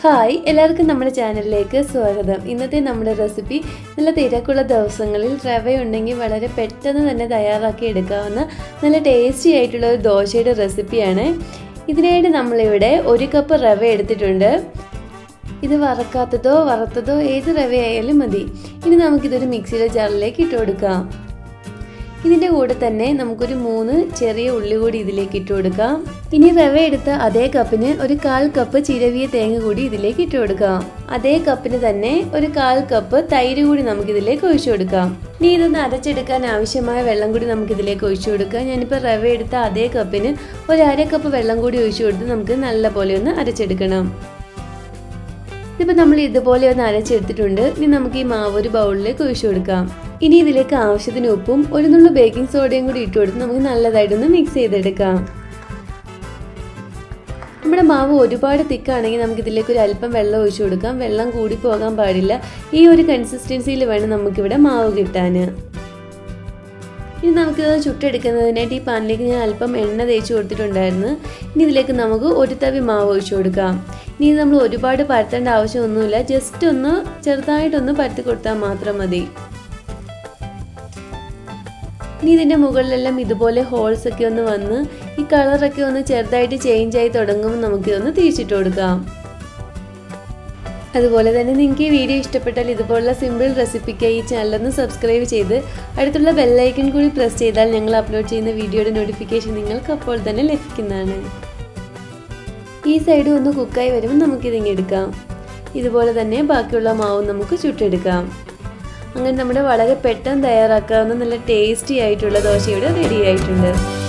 hi എല്ലാവർക്കും നമ്മുടെ ചാനലിലേക്ക് സ്വാഗതം ഇന്നത്തെ നമ്മുടെ റെസിപ്പി നല്ല തിരക്കുള്ള ദിവസങ്ങളിൽ റവ ഉണ്ടെങ്കിൽ വളരെ പെട്ടെന്ന് തന്നെ തയ്യാറാക്കി എടുക്കാവുന്ന നല്ല ടേസ്റ്റി ആയിട്ടുള്ള ഒരു ദോശയുടെ റെസിപ്പിയാണ് ഇതിനായിട്ട് നമ്മളിവിടെ ഒരു കപ്പ് റവ എടുത്തിട്ടുണ്ട് ഇത് വറക്കാത്തതോ വറുത്തതോ ഏത് റവയായാലും മതി ഇനി നമുക്കിതൊരു മിക്സിയിലെ ജാറിലേക്ക് ഇട്ട് കൊടുക്കാം ഇതിൻ്റെ കൂടെ തന്നെ നമുക്കൊരു മൂന്ന് ചെറിയ ഉള്ളി കൂടി ഇതിലേക്ക് ഇട്ട് കൊടുക്കാം ഇനി റവ എടുത്ത അതേ കപ്പിന് ഒരു കാൽ കപ്പ് ചിരവിയ തേങ്ങ കൂടി ഇതിലേക്ക് ഇട്ട് കൊടുക്കാം അതേ കപ്പിന് തന്നെ ഒരു കാൽ കപ്പ് തൈര് കൂടി നമുക്ക് ഇതിലേക്ക് ഒഴിച്ചു കൊടുക്കാം ഇനി ഇതൊന്ന് അരച്ചെടുക്കാൻ ആവശ്യമായ വെള്ളം കൂടി നമുക്ക് ഇതിലേക്ക് ഒഴിച്ചു കൊടുക്കാം ഞാനിപ്പോൾ റവ എടുത്ത അതേ കപ്പിന് ഒരു അര കപ്പ് വെള്ളം കൂടി ഒഴിച്ചു കൊടുത്ത് നമുക്ക് നല്ല പോലെ ഒന്ന് അരച്ചെടുക്കണം ഇതിപ്പോൾ നമ്മൾ ഇതുപോലെ ഒന്ന് അരച്ചെടുത്തിട്ടുണ്ട് ഇനി നമുക്ക് ഈ മാവ് ഒരു ബൗളിലേക്ക് ഒഴിച്ചു കൊടുക്കാം ഇനി ഇതിലേക്ക് ആവശ്യത്തിന് ഉപ്പും ഒരു നുള്ള ബേക്കിംഗ് സോഡയും കൂടി ഇട്ട് കൊടുത്ത് നമുക്ക് നല്ലതായിട്ടൊന്ന് മിക്സ് ചെയ്തെടുക്കാം നമ്മുടെ മാവ് ഒരുപാട് തിക്കാണെങ്കിൽ നമുക്ക് ഇതിലേക്ക് ഒരു അല്പം വെള്ളം ഒഴിച്ചു കൊടുക്കാം വെള്ളം കൂടി പോകാൻ പാടില്ല ഈ ഒരു കൺസിസ്റ്റൻസിയിൽ വേണം നമുക്കിവിടെ മാവ് കിട്ടാൻ ഇനി നമുക്കിത് ചുട്ടെടുക്കുന്നതിനായിട്ട് ഈ പാനിലേക്ക് ഞാൻ അല്പം എണ്ണ തേച്ച് കൊടുത്തിട്ടുണ്ടായിരുന്നു ഇനി ഇതിലേക്ക് നമുക്ക് ഒരു തവി മാവ് ഒഴിച്ചു കൊടുക്കാം ഇനി ഇത് നമ്മൾ ഒരുപാട് പരത്തേണ്ട ആവശ്യമൊന്നുമില്ല ജസ്റ്റ് ഒന്ന് ചെറുതായിട്ടൊന്ന് പരത്തി കൊടുത്താൽ മാത്രം മതി ഇനി ഇതിൻ്റെ മുകളിലെല്ലാം ഇതുപോലെ ഹോൾസ് ഒക്കെ ഒന്ന് വന്ന് ഈ കളറൊക്കെ ഒന്ന് ചെറുതായിട്ട് ചേഞ്ച് ആയി തുടങ്ങുമ്പോൾ നമുക്കിതൊന്ന് തിരിച്ചിട്ട് കൊടുക്കാം അതുപോലെ തന്നെ നിങ്ങൾക്ക് ഈ വീഡിയോ ഇഷ്ടപ്പെട്ടാൽ ഇതുപോലുള്ള സിമ്പിൾ റെസിപ്പിക്കായി ഈ ചാനലൊന്ന് സബ്സ്ക്രൈബ് ചെയ്ത് അടുത്തുള്ള ബെല്ലൈക്കൺ കൂടി പ്രസ് ചെയ്താൽ ഞങ്ങൾ അപ്ലോഡ് ചെയ്യുന്ന വീഡിയോയുടെ നോട്ടിഫിക്കേഷൻ നിങ്ങൾക്ക് അപ്പോൾ തന്നെ ലഭിക്കുന്നതാണ് ഈ സൈഡ് ഒന്ന് കുക്കായി വരുമ്പോൾ നമുക്കിതിങ്ങ് എടുക്കാം ഇതുപോലെ തന്നെ ബാക്കിയുള്ള മാവും നമുക്ക് ചുട്ടെടുക്കാം അങ്ങനെ നമ്മുടെ വളരെ പെട്ടെന്ന് തയ്യാറാക്കാവുന്ന നല്ല ടേസ്റ്റി ആയിട്ടുള്ള ദോശ ഇവിടെ റെഡി ആയിട്ടുണ്ട്